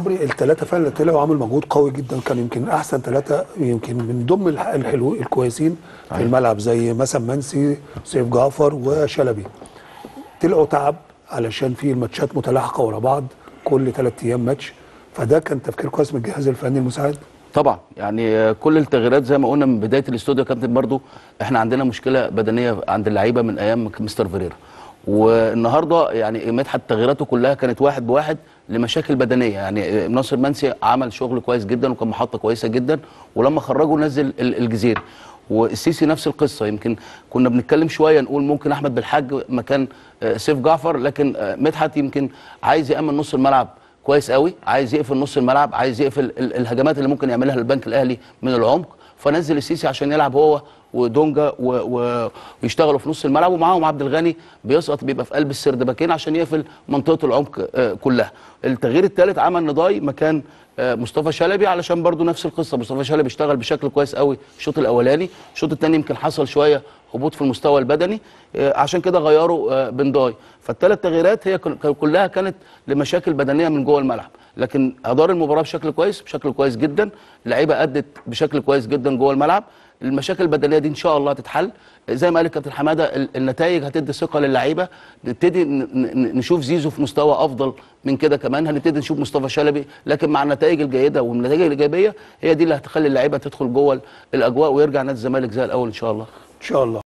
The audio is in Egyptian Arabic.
الثلاثه فعلا اللي طلعوا عملوا مجهود قوي جدا كان يمكن احسن ثلاثه يمكن من ضمن الح- الحلو الكويسين في الملعب زي مثلا منسي سيف جعفر وشلبي طلعوا تعب علشان في الماتشات متلاحقه ورا بعض كل ثلاث ايام ماتش فده كان تفكير كويس من الجهاز الفني المساعد طبعا يعني آه، كل التغييرات زي ما قلنا من بدايه الاستوديو يا كابتن برضو احنا عندنا مشكله بدنيه عند اللعيبه من ايام مستر فيريرا والنهارده يعني مدحت تغييراته كلها كانت واحد بواحد لمشاكل بدنيه يعني آه، ناصر منسي عمل شغل كويس جدا وكان محطه كويسه جدا ولما خرجه نزل ال- الجزيري والسيسي نفس القصه يمكن كنا بنتكلم شويه نقول ممكن احمد بالحاج مكان آه، سيف جعفر لكن آه، مدحت يمكن عايز يامن نص الملعب كويس قوي عايز يقفل نص الملعب عايز يقفل ال- الهجمات اللي ممكن يعملها البنك الاهلي من العمق فنزل السيسي عشان يلعب هو ودونجا و... و... ويشتغلوا في نص الملعب ومعاهم عبد الغني بيسقط بيبقى في قلب السردباكين عشان يقفل منطقه العمق آه، كلها التغيير الثالث عمل نضاي مكان آه، مصطفى شلبي علشان برضو نفس القصه مصطفى شلبي اشتغل بشكل كويس قوي الشوط الاولاني الشوط الثاني يمكن حصل شويه هبوط في المستوى البدني آه، عشان كده غيروا آه، بنداي فالثلاث تغييرات هي كل- كلها كانت لمشاكل بدنيه من جوه الملعب لكن ادار المباراه بشكل كويس بشكل كويس جدا اللعيبه ادت بشكل كويس جدا جوه الملعب المشاكل البدنيه دي ان شاء الله هتتحل زي ما قال الكابتن حماده ال- النتائج هتدي ثقه للعيبه نبتدي ن- ن- نشوف زيزو في مستوى افضل من كده كمان هنبتدي نشوف مصطفى شلبي لكن مع النتائج الجيده والنتائج الايجابيه هي دي اللي هتخلي اللعيبه تدخل جوه الاجواء ويرجع نادي الزمالك زي الاول ان شاء الله ان شاء الله